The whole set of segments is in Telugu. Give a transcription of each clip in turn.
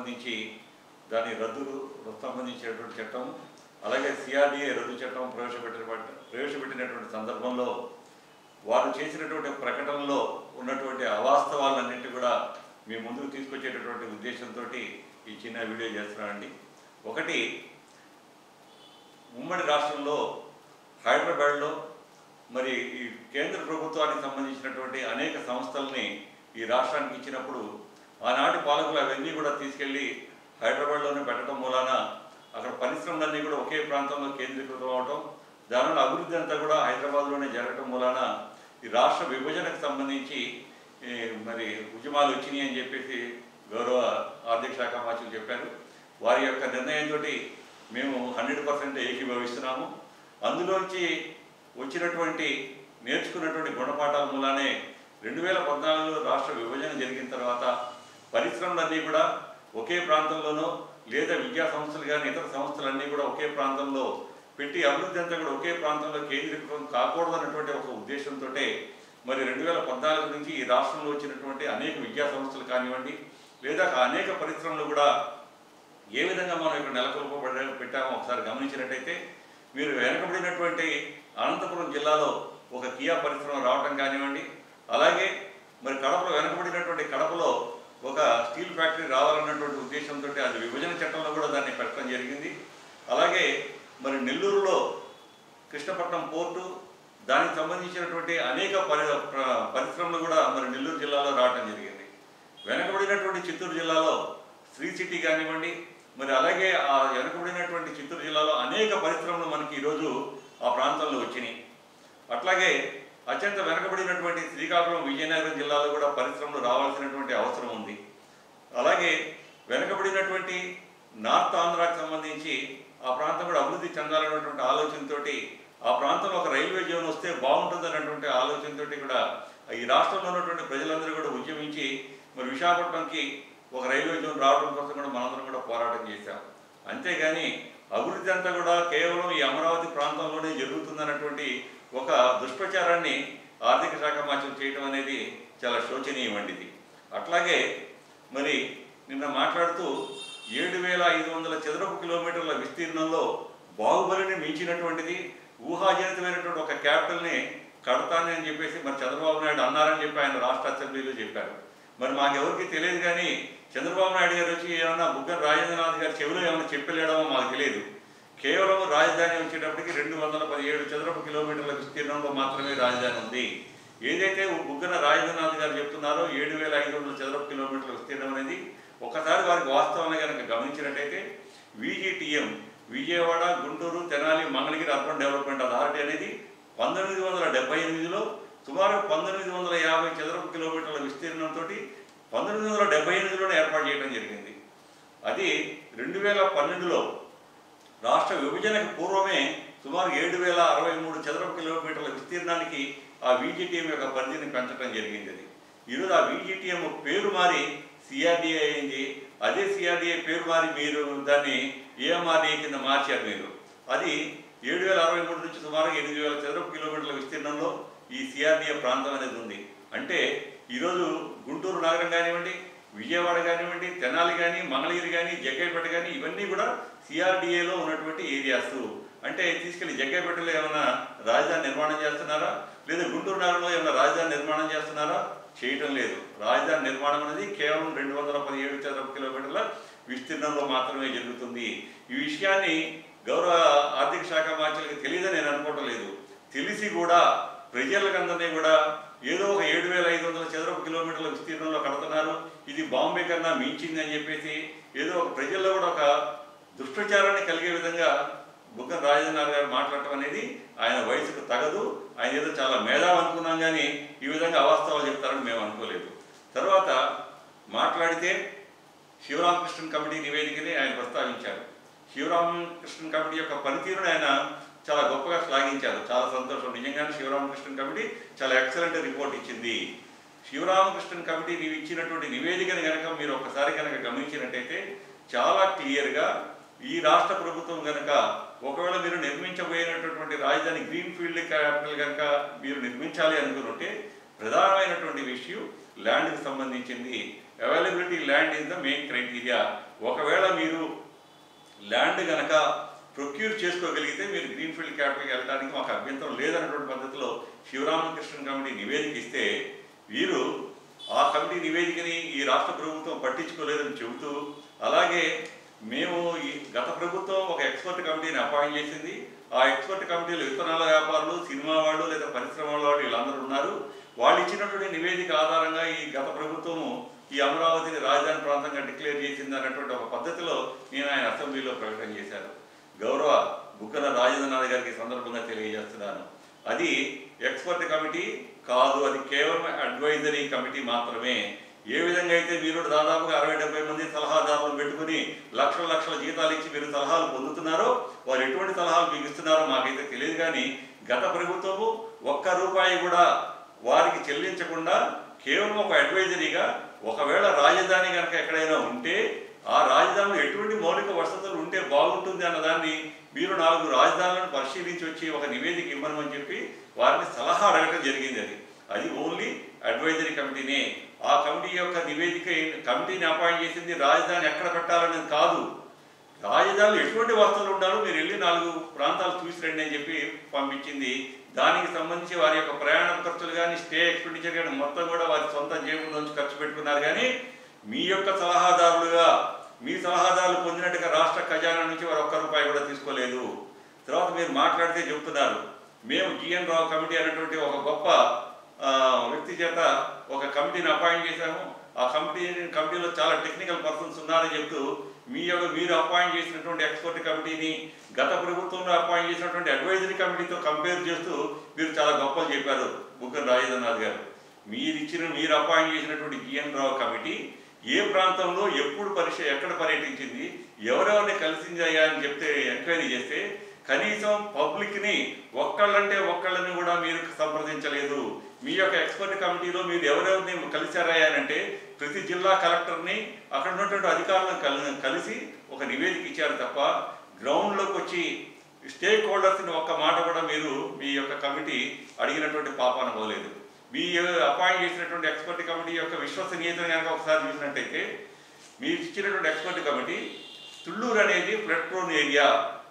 సంబంధించి దాని రద్దుకు సంబంధించినటువంటి చట్టం అలాగే సిఆర్డిఏ రద్దు చట్టం ప్రవేశపెట్టిన ప్రవేశపెట్టినటువంటి సందర్భంలో వారు చేసినటువంటి ప్రకటనలో ఉన్నటువంటి అవాస్తవాలన్నింటి కూడా మీ ముందుకు తీసుకొచ్చేటటువంటి ఉద్దేశంతో ఈ చిన్న వీడియో చేస్తున్నానండి ఒకటి ఉమ్మడి రాష్ట్రంలో హైదరాబాద్లో మరి ఈ కేంద్ర ప్రభుత్వానికి సంబంధించినటువంటి అనేక సంస్థల్ని ఈ రాష్ట్రానికి ఇచ్చినప్పుడు ఆనాటి పాలకులు అవన్నీ కూడా తీసుకెళ్ళి హైదరాబాద్లోనే పెట్టడం మూలాన అక్కడ పరిశ్రమలన్నీ కూడా ఒకే ప్రాంతంలో కేంద్రీకృతం అవడం దానివల్ల అభివృద్ధి అంతా కూడా హైదరాబాద్లోనే జరగడం మూలాన ఈ రాష్ట్ర విభజనకు సంబంధించి ఈ మరి ఉద్యమాలు వచ్చినాయి అని చెప్పేసి గౌరవ ఆర్థిక శాఖ మాచులు చెప్పారు వారి యొక్క నిర్ణయంతో మేము హండ్రెడ్ పర్సెంట్ ఏకీభవిస్తున్నాము అందులోంచి వచ్చినటువంటి నేర్చుకున్నటువంటి గుణపాఠాల మూలానే రెండు వేల పద్నాలుగులో రాష్ట్ర విభజన జరిగిన తర్వాత పరిశ్రమలన్నీ కూడా ఒకే ప్రాంతంలోనో లేదా విద్యా సంస్థలు కానీ ఇతర సంస్థలన్నీ కూడా ఒకే ప్రాంతంలో పెట్టి అభివృద్ధి అంతా కూడా ఒకే ప్రాంతంలో కేంద్రీకృతం కాకూడదన్నటువంటి ఒక ఉద్దేశంతో మరి రెండు వేల పద్నాలుగు నుంచి ఈ రాష్ట్రంలో వచ్చినటువంటి అనేక విద్యా సంస్థలు కానివ్వండి లేదా అనేక పరిశ్రమలు కూడా ఏ విధంగా మనం ఇక్కడ నెలకొల్పబడ పెట్టామో ఒకసారి గమనించినట్టయితే మీరు వెనకబడినటువంటి అనంతపురం జిల్లాలో ఒక కియా పరిశ్రమ రావటం కానివ్వండి అలాగే మరి కడపలో వెనకబడినటువంటి కడపలో ఒక స్టీల్ ఫ్యాక్టరీ రావాలన్నటువంటి ఉద్దేశంతో అది విభజన చట్టంలో కూడా దాన్ని పెట్టడం జరిగింది అలాగే మరి నెల్లూరులో కృష్ణపట్నం పోర్టు దానికి సంబంధించినటువంటి అనేక పరి ప్ర- పరిశ్రమలు కూడా మరి నెల్లూరు జిల్లాలో రావటం జరిగింది వెనకబడినటువంటి చిత్తూరు జిల్లాలో శ్రీ సిటీ కానివ్వండి మరి అలాగే ఆ వెనకబడినటువంటి చిత్తూరు జిల్లాలో అనేక పరిశ్రమలు మనకి ఈరోజు ఆ ప్రాంతంలో వచ్చినాయి అట్లాగే అత్యంత వెనకబడినటువంటి శ్రీకాకుళం విజయనగరం జిల్లాలో కూడా పరిశ్రమలు రావాల్సినటువంటి అవసరం ఉంది అలాగే వెనకబడినటువంటి నార్త్ ఆంధ్రాకి సంబంధించి ఆ ప్రాంతం కూడా అభివృద్ధి చెందాలన్నటువంటి ఆలోచనతోటి ఆ ప్రాంతంలో ఒక రైల్వే జోన్ వస్తే బాగుంటుంది అన్నటువంటి ఆలోచనతోటి కూడా ఈ రాష్ట్రంలో ఉన్నటువంటి ప్రజలందరూ కూడా ఉద్యమించి మరి విశాఖపట్నంకి ఒక రైల్వే జోన్ రావడం కోసం కూడా మనందరం కూడా పోరాటం చేశాం అంతేగాని అభివృద్ధి అంతా కూడా కేవలం ఈ అమరావతి ప్రాంతంలోనే జరుగుతుందన్నటువంటి ఒక దుష్ప్రచారాన్ని ఆర్థిక శాఖ మాత్రం చేయడం అనేది చాలా శోచనీయమండి ఇది అట్లాగే మరి నిన్న మాట్లాడుతూ ఏడు వేల ఐదు వందల చదరపు కిలోమీటర్ల విస్తీర్ణంలో బాహుబలిని మించినటువంటిది ఊహాజనితమైనటువంటి ఒక క్యాపిటల్ని కడతానని అని చెప్పేసి మరి చంద్రబాబు నాయుడు అన్నారని చెప్పి ఆయన రాష్ట్ర అసెంబ్లీలో చెప్పారు మరి మాకెవరికి తెలియదు కానీ చంద్రబాబు నాయుడు గారు వచ్చి ఏమన్నా బుగ్గన రాజేంద్రనాథ్ గారి చెవిలో ఏమైనా చెప్పలేడమో మాకు తెలియదు కేవలం రాజధాని వచ్చేటప్పటికి రెండు వందల పదిహేడు చదరపు కిలోమీటర్ల విస్తీర్ణంలో మాత్రమే రాజధాని ఉంది ఏదైతే బుగ్గన రాజేంద్రనాథ్ గారు చెప్తున్నారో ఏడు వేల ఐదు వందల చదరపు కిలోమీటర్ల విస్తీర్ణం అనేది ఒకసారి వారికి వాస్తవాన్ని కనుక గమనించినట్టయితే VGTM Vijayawada Guntur Tenali Mangalagiri urban development authority అనేది పంతొమ్మిది వందల డెబ్బై ఎనిమిదిలో సుమారు పంతొమ్మిది వందల యాభై చదరపు కిలోమీటర్ల విస్తీర్ణంతో పంతొమ్మిది వందల డెబ్బై ఎనిమిదిలోనే ఏర్పాటు చేయడం జరిగింది అది రెండు వేల పన్నెండులో రాష్ట్ర విభజనకు పూర్వమే సుమారు ఏడు వేల అరవై మూడు చదరపు కిలోమీటర్ల విస్తీర్ణానికి ఆ విజిటిఎం యొక్క పరిధిని పెంచడం జరిగింది అది ఈరోజు ఆ విజిటిఎం పేరు మారి సిఆర్డిఏ అయింది అదే సిఆర్డిఏ పేరు మారి మీరు దాన్ని ఏఎంఆర్డిఏ కింద మార్చారు మీరు అది ఏడు వేల అరవై మూడు నుంచి సుమారు ఎనిమిది వేల చదరపు కిలోమీటర్ల విస్తీర్ణంలో ఈ సిఆర్డిఏ ప్రాంతం అనేది ఉంది అంటే ఈరోజు గుంటూరు నగరం కానివ్వండి విజయవాడ కానివ్వండి తెనాలి కానీ మంగళగిరి కానీ జగ్గైపేట కానీ ఇవన్నీ కూడా సిఆర్డిఏలో ఉన్నటువంటి ఏరియాస్ అంటే తీసుకెళ్లి జగ్గైపేటలో ఏమైనా రాజధాని నిర్మాణం చేస్తున్నారా లేదా గుంటూరు నగరంలో ఏమైనా రాజధాని నిర్మాణం చేస్తున్నారా చేయటం లేదు రాజధాని నిర్మాణం అనేది కేవలం రెండు వందల పదిహేడు చదరపు కిలోమీటర్ల విస్తీర్ణంలో మాత్రమే జరుగుతుంది ఈ విషయాన్ని గౌరవ ఆర్థిక శాఖ మార్చులకు తెలియదని నేను అనుకోవటం లేదు తెలిసి కూడా ప్రజలకందరినీ కూడా ఏదో ఒక ఏడు వేల ఐదు వందల చదరపు కిలోమీటర్ల విస్తీర్ణంలో కడుతున్నారు ఇది బాంబే కన్నా మించింది అని చెప్పేసి ఏదో ఒక ప్రజల్లో కూడా ఒక దుష్ప్రచారాన్ని కలిగే విధంగా బుగ్గన రాజేంద్రనాథ్ గారు మాట్లాడటం అనేది ఆయన వయసుకు తగదు ఆయన ఏదో చాలా మేధావి అనుకున్నాం కానీ ఈ విధంగా అవాస్తవాలు చెప్తారని మేము అనుకోలేదు తర్వాత మాట్లాడితే శివరామకృష్ణన్ కమిటీ నివేదికని ఆయన ప్రస్తావించారు శివరామకృష్ణన్ కమిటీ యొక్క పనితీరుని ఆయన చాలా గొప్పగా శ్లాఘించారు చాలా సంతోషం నిజంగానే శివరామకృష్ణన్ కమిటీ చాలా ఎక్సలెంట్ రిపోర్ట్ ఇచ్చింది శివరామకృష్ణన్ కమిటీ నీవు ఇచ్చినటువంటి నివేదికని కనుక మీరు ఒకసారి కనుక గమనించినట్టయితే చాలా క్లియర్గా ఈ రాష్ట్ర ప్రభుత్వం కనుక ఒకవేళ మీరు నిర్మించబోయేటటువంటి రాజధాని గ్రీన్ ఫీల్డ్ క్యాపిటల్ కనుక మీరు నిర్మించాలి అనుకుంటే ప్రధానమైనటువంటి విషయం ల్యాండ్కి సంబంధించింది availability land is the main criteria ఒకవేళ మీరు ల్యాండ్ గనక ప్రొక్యూర్ చేసుకోగలిగితే మీరు గ్రీన్ఫీల్డ్ క్యాపిటల్కి వెళ్ళడానికి మాకు అభ్యంతరం లేదన్నటువంటి పద్ధతిలో శివరామకృష్ణ కమిటీ నివేదిక ఇస్తే వీరు ఆ కమిటీ నివేదికని ఈ రాష్ట్ర ప్రభుత్వం పట్టించుకోలేదని చెబుతూ అలాగే మేము ఈ గత ప్రభుత్వం ఒక ఎక్స్పర్ట్ కమిటీని అపాయింట్ చేసింది ఆ ఎక్స్పర్ట్ కమిటీలో విత్తనాల వ్యాపారులు సినిమా వాళ్ళు లేదా పరిశ్రమల వాళ్ళు వీళ్ళందరూ ఉన్నారు వాళ్ళు ఇచ్చినటువంటి నివేదిక ఆధారంగా ఈ గత ప్రభుత్వము ఈ అమరావతిని రాజధాని ప్రాంతంగా డిక్లేర్ చేసింది అన్నటువంటి ఒక పద్ధతిలో నేను ఆయన అసెంబ్లీలో ప్రకటన చేశాను గౌరవ బుక్కన రాజేంద్రనాథ్ గారికి ఈ సందర్భంగా తెలియజేస్తున్నాను అది ఎక్స్పర్ట్ కమిటీ కాదు అది కేవలం అడ్వైజరీ కమిటీ మాత్రమే ఏ విధంగా అయితే మీరు దాదాపుగా అరవై డెబ్బై మంది సలహాదారులను పెట్టుకుని లక్షల లక్షల జీతాలు ఇచ్చి మీరు సలహాలు పొందుతున్నారో వారు ఎటువంటి సలహాలు మీకు ఇస్తున్నారో మాకైతే తెలియదు కానీ గత ప్రభుత్వము ఒక్క రూపాయి కూడా వారికి చెల్లించకుండా కేవలం ఒక అడ్వైజరీగా ఒకవేళ రాజధాని కనుక ఎక్కడైనా ఉంటే ఆ రాజధానిలో ఎటువంటి మౌలిక వసతులు ఉంటే బాగుంటుంది అన్నదాన్ని మీరు నాలుగు రాజధానులను పరిశీలించి వచ్చి ఒక నివేదిక ఇవ్వమని చెప్పి వారిని సలహా అడగడం జరిగింది అది అది ఓన్లీ అడ్వైజరీ కమిటీనే ఆ కమిటీ యొక్క నివేదిక ఏ- కమిటీని అపాయింట్ చేసింది రాజధాని ఎక్కడ పెట్టాలనేది కాదు రాజధానిలో ఎటువంటి వస్తువులు ఉండాలో మీరు వెళ్ళి నాలుగు ప్రాంతాలు చూసి రండి అని చెప్పి పంపించింది దానికి సంబంధించి వారి యొక్క ప్రయాణ ఖర్చులు కానీ స్టే ఎక్స్పెండిచర్ కానీ మొత్తం కూడా వారి సొంత జేబుల నుంచి ఖర్చు పెట్టుకున్నారు కానీ మీ యొక్క సలహాదారులుగా మీ సలహాదారులు పొందినట్టుగా రాష్ట్ర ఖజానా నుంచి వారు ఒక్క రూపాయి కూడా తీసుకోలేదు తర్వాత మీరు మాట్లాడితే చెప్తున్నారు మేము జిఎన్ రావు కమిటీ అనేటువంటి ఒక గొప్ప ఆ, వ్యక్తి చేత ఒక కమిటీని అపాయింట్ చేశాము ఆ కమిటీ కమిటీలో చాలా టెక్నికల్ పర్సన్స్ ఉన్నారని చెప్తూ మీ యొక్క మీరు అపాయింట్ చేసినటువంటి ఎక్స్పర్ట్ కమిటీని గత ప్రభుత్వంలో అపాయింట్ చేసినటువంటి అడ్వైజరీ కమిటీతో కంపేర్ చేస్తూ మీరు చాలా గొప్పలు చెప్పారు బుగ్గన రాజేంద్రనాథ్ గారు మీరు ఇచ్చిన మీరు అపాయింట్ చేసినటువంటి జిఎన్ రావు కమిటీ ఏ ప్రాంతంలో ఎప్పుడు పరిశ ఎక్కడ పర్యటించింది ఎవరెవరిని కలిసింది అయ్యా అని చెప్తే ఎంక్వైరీ చేస్తే కనీసం పబ్లిక్ని ఒక్కళ్ళంటే ఒక్కళ్ళని కూడా మీరు సంప్రదించలేదు మీ యొక్క ఎక్స్పర్ట్ కమిటీలో మీరు ఎవరెవరిని కలిశారయ్యానంటే ప్రతి జిల్లా కలెక్టర్ని అక్కడ ఉన్నటువంటి అధికారులను కలి కలిసి ఒక నివేదిక ఇచ్చారు తప్ప గ్రౌండ్లోకి వచ్చి స్టేక్ హోల్డర్స్ని ఒక్క మాట కూడా మీరు మీ యొక్క కమిటీ అడిగినటువంటి పాపాన పోలేదు మీ అపాయింట్ చేసినటువంటి ఎక్స్పర్ట్ కమిటీ యొక్క విశ్వసనీయతను కనుక ఒకసారి చూసినట్టయితే మీరు ఇచ్చినటువంటి ఎక్స్పర్ట్ కమిటీ తుళ్ళూరు అనేది ఫ్లడ్ ప్రోన్ ఏరియా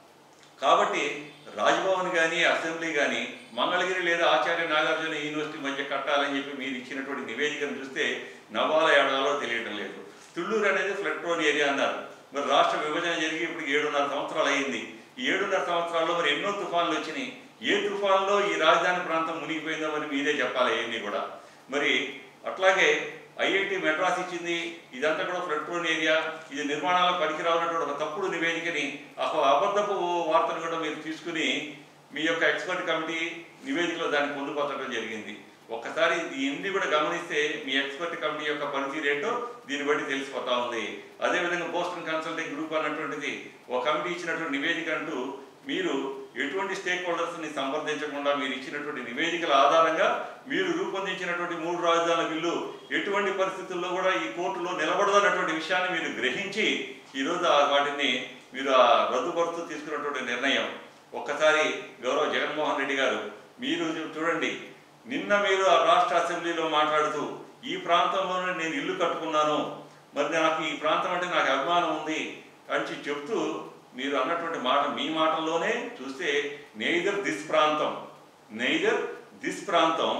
కాబట్టి రాజ్భవన్ కానీ అసెంబ్లీ కానీ మంగళగిరి లేదా ఆచార్య నాగార్జున యూనివర్సిటీ మధ్య కట్టాలని చెప్పి మీరు ఇచ్చినటువంటి నివేదికను చూస్తే నవాల ఏడాలో తెలియటం లేదు తుళ్ళూరు అనేది ఫ్లడ్ ప్రోన్ ఏరియా అన్నారు మరి రాష్ట్ర విభజన జరిగి ఇప్పుడు ఏడున్నర సంవత్సరాలు అయింది ఈ ఏడున్నర సంవత్సరాల్లో మరి ఎన్నో తుఫాన్లు వచ్చినాయి ఏ తుఫాన్లో ఈ రాజధాని ప్రాంతం మునిగిపోయిందో మరి మీరే చెప్పాలి అవన్నీ కూడా మరి అట్లాగే ఐఐటి మెడ్రాస్ ఇచ్చింది ఇదంతా కూడా ఫ్లడ్ ప్రోన్ ఏరియా ఇది నిర్మాణాలకు పనికిరావున్నటువంటి ఒక తప్పుడు నివేదికని ఒక అబద్ధపు వార్తను కూడా మీరు తీసుకుని మీ యొక్క ఎక్స్పర్ట్ కమిటీ నివేదికలో దాన్ని పొందుపరచడం జరిగింది ఒక్కసారి ఇన్ని కూడా గమనిస్తే మీ ఎక్స్పర్ట్ కమిటీ యొక్క పనితీరు ఏంటో దీన్ని బట్టి తెలిసిపోతా ఉంది అదేవిధంగా బోస్టన్ కన్సల్టింగ్ గ్రూప్ అన్నటువంటిది ఒక కమిటీ ఇచ్చినటువంటి నివేదిక అంటూ మీరు ఎటువంటి స్టేక్ హోల్డర్స్ని సంప్రదించకుండా మీరు ఇచ్చినటువంటి నివేదికల ఆధారంగా మీరు రూపొందించినటువంటి మూడు రాజధానుల బిల్లు ఎటువంటి పరిస్థితుల్లో కూడా ఈ కోర్టులో నిలబడదన్నటువంటి విషయాన్ని మీరు గ్రహించి ఈరోజు ఆ వాటిని మీరు ఆ రద్దుపరుస్తూ తీసుకున్నటువంటి నిర్ణయం ఒక్కసారి గౌరవ జగన్మోహన్ రెడ్డి గారు మీరు చూడండి నిన్న మీరు ఆ రాష్ట్ర అసెంబ్లీలో మాట్లాడుతూ ఈ ప్రాంతంలోనే నేను ఇల్లు కట్టుకున్నాను మరి నాకు ఈ ప్రాంతం అంటే నాకు అభిమానం ఉంది అని చెప్తూ మీరు అన్నటువంటి మాట మీ మాటల్లోనే చూస్తే నెయిదర్ దిస్ ప్రాంతం నెయిదర్ దిస్ ప్రాంతం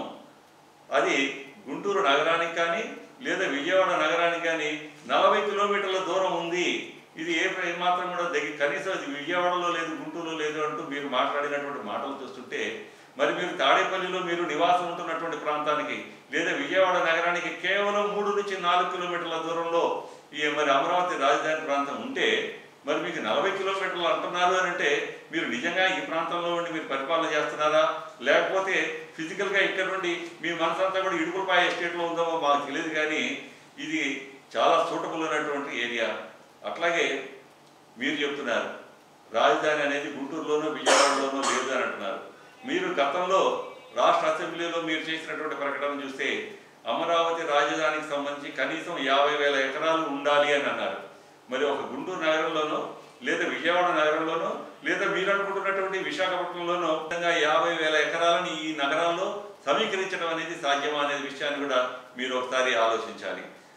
అది గుంటూరు నగరానికి కానీ లేదా విజయవాడ నగరానికి కానీ నలభై కిలోమీటర్ల దూరం ఉంది ఇది ఏ ప్ర- మాత్రం కూడా దగ్గర కనీసం అది విజయవాడలో లేదు గుంటూరులో లేదు అంటూ మీరు మాట్లాడినటువంటి మాటలు చూస్తుంటే మరి మీరు తాడేపల్లిలో మీరు నివాసం ఉంటున్నటువంటి ప్రాంతానికి లేదా విజయవాడ నగరానికి కేవలం మూడు నుంచి నాలుగు కిలోమీటర్ల దూరంలో ఈ మరి అమరావతి రాజధాని ప్రాంతం ఉంటే మరి మీకు నలభై కిలోమీటర్లు అంటున్నారు అని అంటే మీరు నిజంగా ఈ ప్రాంతంలో ఉండి మీరు పరిపాలన చేస్తున్నారా లేకపోతే ఫిజికల్గా ఇక్కడ నుండి మీ మనసంతా కూడా ఇడుపులపాయ ఎస్టేట్లో ఉందో మాకు తెలియదు కానీ ఇది చాలా సూటబుల్ అయినటువంటి ఏరియా అట్లాగే మీరు చెప్తున్నారు రాజధాని అనేది గుంటూరులోనో విజయవాడలోనో లేదు అని అంటున్నారు మీరు గతంలో రాష్ట్ర అసెంబ్లీలో మీరు చేసినటువంటి ప్రకటన చూస్తే అమరావతి రాజధానికి సంబంధించి కనీసం యాభై వేల ఎకరాలు ఉండాలి అని అన్నారు మరి ఒక గుంటూరు నగరంలోనో లేదా విజయవాడ నగరంలోనో లేదా మీరు అనుకుంటున్నటువంటి విశాఖపట్నంలోనో విధంగా యాభై వేల ఎకరాలను ఈ నగరాల్లో సమీకరించడం అనేది సాధ్యమా అనే విషయాన్ని కూడా మీరు ఒకసారి ఆలోచించాలి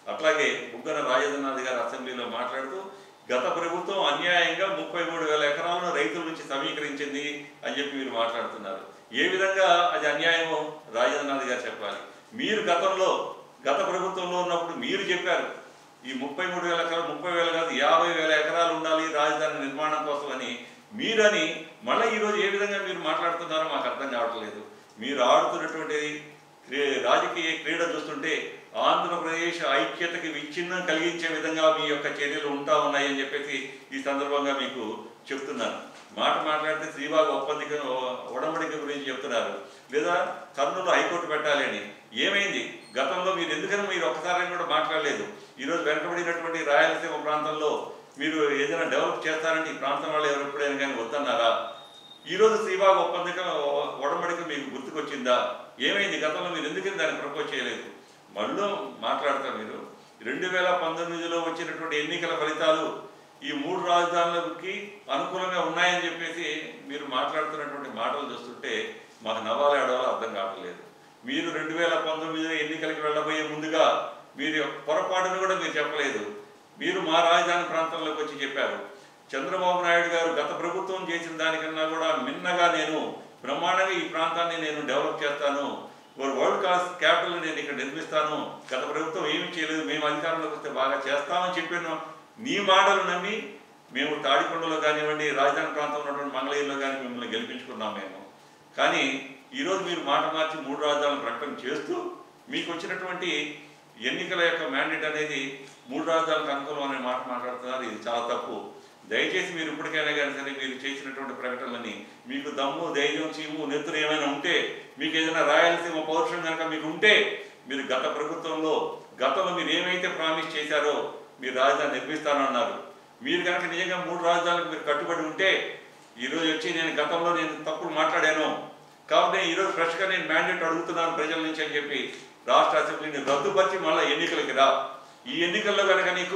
అట్లాగే బుగ్గన రాజేంద్రనాథ్ గారు అసెంబ్లీలో మాట్లాడుతూ గత ప్రభుత్వం అన్యాయంగా ముప్పై మూడు వేల ఎకరాలను రైతుల నుంచి సమీకరించింది అని చెప్పి మీరు మాట్లాడుతున్నారు ఏ విధంగా అది అన్యాయమో రాజేంద్రనాథ్ గారు చెప్పాలి మీరు గతంలో గత ప్రభుత్వంలో ఉన్నప్పుడు మీరు చెప్పారు ఈ ముప్పై మూడు వేల ఎకరాలు ముప్పై వేల కాదు యాభై వేల ఎకరాలు ఉండాలి రాజధాని నిర్మాణం కోసం అని మీరని మళ్ళీ ఈరోజు ఏ విధంగా మీరు మాట్లాడుతున్నారో మాకు అర్థం కావట్లేదు మీరు ఆడుతున్నటువంటి క్రీ- రాజకీయ క్రీడ చూస్తుంటే ఆంధ్రప్రదేశ్ ఐక్యతకి విచ్ఛిన్నం కలిగించే విధంగా మీ యొక్క చర్యలు ఉంటా ఉన్నాయని చెప్పేసి ఈ సందర్భంగా మీకు చెప్తున్నాను మాట మాట్లాడితే శ్రీబాగ్ ఒప్పందిక ఉడంబడిక గురించి చెప్తున్నారు లేదా కర్నూలు హైకోర్టు పెట్టాలి అని ఏమైంది గతంలో మీరు ఎందుకని మీరు ఒక్కసారి కూడా మాట్లాడలేదు ఈరోజు వెనకబడినటువంటి రాయలసీమ ప్రాంతంలో మీరు ఏదైనా డెవలప్ చేస్తారంటే ఈ ప్రాంతం వాళ్ళు ఎవరు ఎప్పుడైనా కానీ వద్దన్నారా ఈరోజు శ్రీబాగ్ ఒప్పందిక ఉడంబడిక మీకు గుర్తుకొచ్చిందా ఏమైంది గతంలో మీరు ఎందుకని దాన్ని ప్రపోజ్ చేయలేదు మళ్ళీ మాట్లాడతారు మీరు రెండు వేల పంతొమ్మిదిలో వచ్చినటువంటి ఎన్నికల ఫలితాలు ఈ మూడు రాజధానులకి అనుకూలంగా ఉన్నాయని చెప్పేసి మీరు మాట్లాడుతున్నటువంటి మాటలు చూస్తుంటే మాకు నవ్వాలి ఆడవాలో అర్థం కావట్లేదు మీరు రెండు వేల పంతొమ్మిదిలో ఎన్నికలకు వెళ్ళబోయే ముందుగా మీరు పొరపాటును కూడా మీరు చెప్పలేదు మీరు మా రాజధాని ప్రాంతంలోకి వచ్చి చెప్పారు చంద్రబాబు నాయుడు గారు గత ప్రభుత్వం చేసిన దానికన్నా కూడా మిన్నగా నేను బ్రహ్మాండంగా ఈ ప్రాంతాన్ని నేను డెవలప్ చేస్తాను ఒక వరల్డ్ క్లాస్ క్యాపిటల్ నేను ఇక్కడ నిర్మిస్తాను గత ప్రభుత్వం ఏమీ చేయలేదు మేము అధికారంలోకి వస్తే బాగా చేస్తామని చెప్పిన నీ మాటలు నమ్మి మేము తాడికొండలో కానివ్వండి రాజధాని ప్రాంతంలో ఉన్నటువంటి మంగళగిరిలో కానీ మిమ్మల్ని గెలిపించుకున్నాం మేము కానీ ఈరోజు మీరు మాట మార్చి మూడు రాజధానులు ప్రకటన చేస్తూ మీకు వచ్చినటువంటి ఎన్నికల యొక్క మ్యాండేట్ అనేది మూడు రాజధానులకు అనుకూలం అనే మాట మాట్లాడుతున్నారు ఇది చాలా తప్పు దయచేసి మీరు ఇప్పటికైనా కానీ సరే మీరు చేసినటువంటి ప్రకటనలని మీకు దమ్ము ధైర్యం చీము నెత్తురు ఏమైనా ఉంటే మీకు ఏదైనా రాయలసీమ పౌరుషం కనుక మీకు ఉంటే మీరు గత ప్రభుత్వంలో గతంలో మీరు ఏమైతే ప్రామిస్ చేశారో మీరు రాజధాని నిర్మిస్తానన్నారు మీరు కనుక నిజంగా మూడు రాజధానులకు మీరు కట్టుబడి ఉంటే ఈరోజు వచ్చి నేను గతంలో నేను తప్పులు మాట్లాడాను కాబట్టి ఈరోజు ఫ్రెష్గా నేను మ్యాండేట్ అడుగుతున్నాను ప్రజల నుంచి అని చెప్పి రాష్ట్ర అసెంబ్లీని రద్దుపరిచి మళ్ళీ ఎన్నికలకి రా ఈ ఎన్నికల్లో కనుక నీకు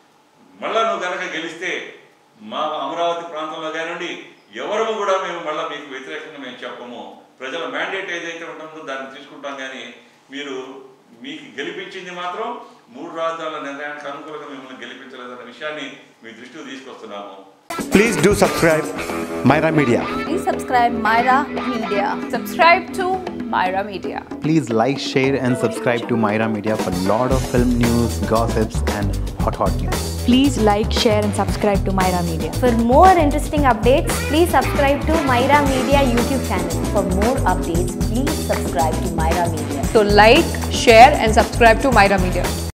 మళ్ళా నువ్వు కనుక గెలిస్తే మా అమరావతి ప్రాంతంలో కానివ్వండి ఎవరము కూడా మేము మళ్ళీ మీకు వ్యతిరేకంగా మేము చెప్పము ప్రజల మ్యాండేట్ ఏదైతే ఉంటుందో దాన్ని తీసుకుంటాం కానీ మీరు మీకు గెలిపించింది మాత్రం మూడు రాజధానుల నిర్ణయానికి అనుకూలంగా మిమ్మల్ని గెలిపించలేదన్న విషయాన్ని మీ దృష్టికి తీసుకొస్తున్నాము Please do subscribe Myra Media. Please subscribe Myra Media. Subscribe to Myra Media. Please like, share, and subscribe to Myra Media for lot of film news, gossips, and hot hot news. Please like, share, and subscribe to Myra Media. For more interesting updates, please subscribe to Myra Media YouTube channel. For more updates, please subscribe to Myra Media. So like, share and subscribe to Myra Media.